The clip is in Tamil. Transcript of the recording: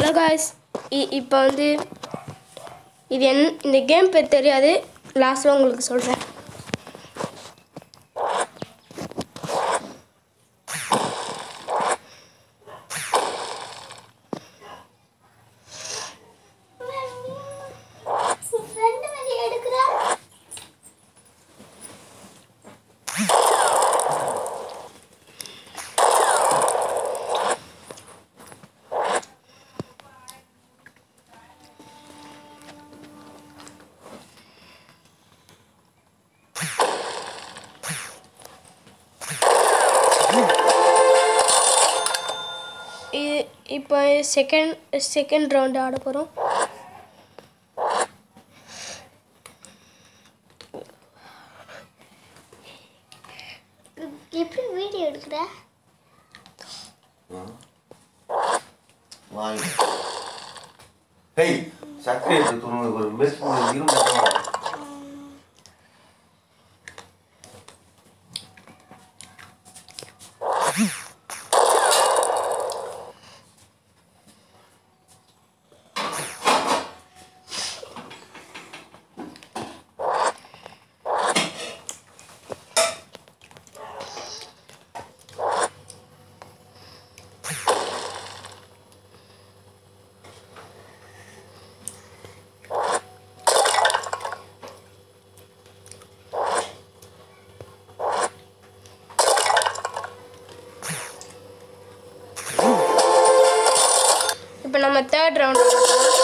ஹலோ காய்ஸ் இப்போ வந்து இது என் இந்த கேம் பேர் தெரியாது லாஸ்ட்டில் உங்களுக்கு சொல்கிறேன் ஃப்ரெண்டு மாதிரி எடுக்கிறா இது இப்போ செகண்ட் செகண்ட் ரவுண்டு ஆட போகிறோம் எப்படி வீடியோ எடுக்கிற வாங்க ஹேய் சக்கரை எடுத்து தொண்ணூறு ஒரு மெஸ் இரும்பு இப்போ நம்ம தேர்ட் ரவுண்ட்